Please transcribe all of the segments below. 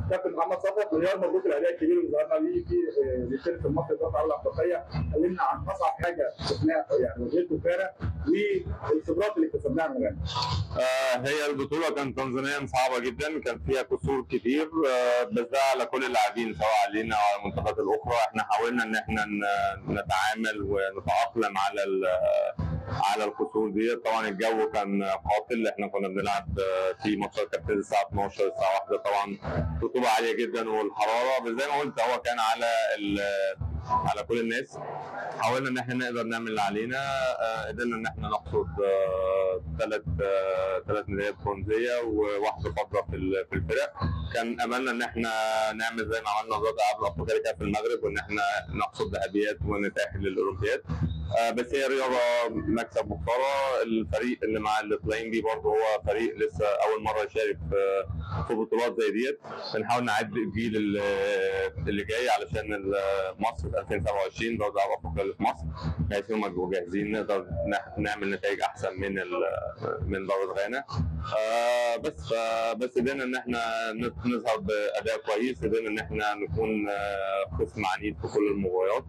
كابتن محمد صفوت مليار مبروك الاداء الكبير اللي ظهرنا بيه في آه، للشركه المصري للدورة العربيه الافريقيه اتكلمنا عن اصعب حاجه شفناها يعني واجهته فارق والخبرات اللي اكتسبناها من غانا آه، هي البطولة كانت تنظيميا صعبة جدا كان فيها كسور كتير آه، بس ده على كل اللاعبين سواء علينا او على المنتخبات الأخرى احنا حاولنا إن احنا ن- نتعامل ونتأقلم على ال- على الكسور دي طبعا الجو كان قاتل احنا كنا بنلعب آه، في ماتشات كانت بتبتدي الساعة 12 الساعة 1 طبعا رطوبة عالية جدا والحرارة بس زي ما قلت هو كان على ال- على كل الناس حاولنا ان احنا نقدر نعمل اللي علينا آه، قدرنا ان احنا نحصد ثلاث ثلاث ميداليات برونزيه وواحده فضه في ال- في الفرق كان املنا ان احنا نعمل زي ما عملنا الرابع قبل افريقيا في المغرب وان احنا نحصد ذهبيات ونتاهل للاولمبياد آه، بس هي رياضه مكسب وخساره الفريق اللي مع اللي طالعين بيه برضه هو فريق لسه اول مره يشارك في في بطولات زي ديت بنحاول نعد الجيل اللي اللي جاي علشان ال- مصر في 2027 دوري العاب افريقيا اللي في مصر بحيث هم يبقوا جاهزين نقدر نح- نعمل نتائج احسن من ال- من دوره غانا آه بس ف- بس قدرنا ان احنا نت- نظهر باداء كويس قدرنا ان احنا نكون آه، خصم عنيد في كل المباريات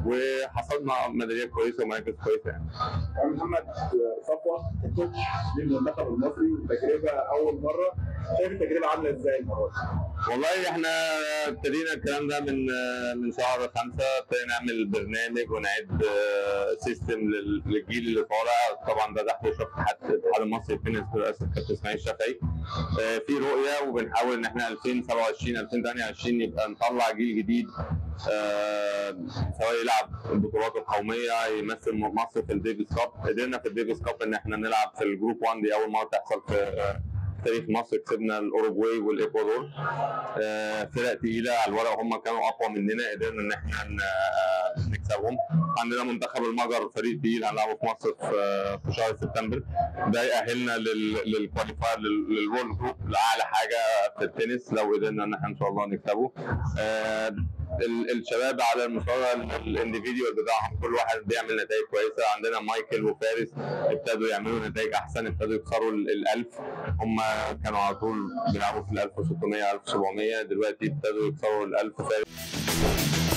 وحصدنا ميداليات كويسه ومراكز كويسه يعني. كان محمد صفوت كوتش للمنتخب المصري تجربه اول مره شايف التجربه عامله ازاي المره دي؟ والله احنا ابتدينا الكلام ده من من شهر خمسة ابتدينا نعمل برنامج ونعد آه، سيستم لل- للجيل اللي طالع طبعا ده تحت اشراف الاتحاد الاتحاد المصري للتنس برئاسة كابتن اسماعيل الشافعي آه، في رؤية وبنحاول ان احنا 2027 2028 يبقى نطلع جيل جديد آه، سواء يلعب البطولات القومية يمثل مصر في الديفيس كاب قدرنا في الديفيس كاب ان احنا نلعب في الجروب 1 دي اول مرة تحصل في آه، تاريخ مصر كسبنا الاوروجواي والاكوادور آه، فرق تقيله على الورق هم كانوا اقوى مننا قدرنا ان احنا ن- آه، نكسبهم عندنا منتخب المجر فريق تقيل هنلعبه في مصر في في شهر سبتمبر ده يأهلنا لل- للكواليفاير لل- للورلد جروب لاعلى حاجه في التنس لو قدرنا ان احنا ان شاء الله نكسبه آه، ال- الشباب على المستوى ال- الانديفيديوال بتاعهم كل واحد بيعمل نتائج كويسه عندنا مايكل وفارس ابتدوا يعملوا نتائج احسن ابتدوا يكسروا ال- الألف هم كانوا على طول بيلعبوا في ال 1600 1700 دلوقتي ابتدوا يكسروا ال 1000 فارس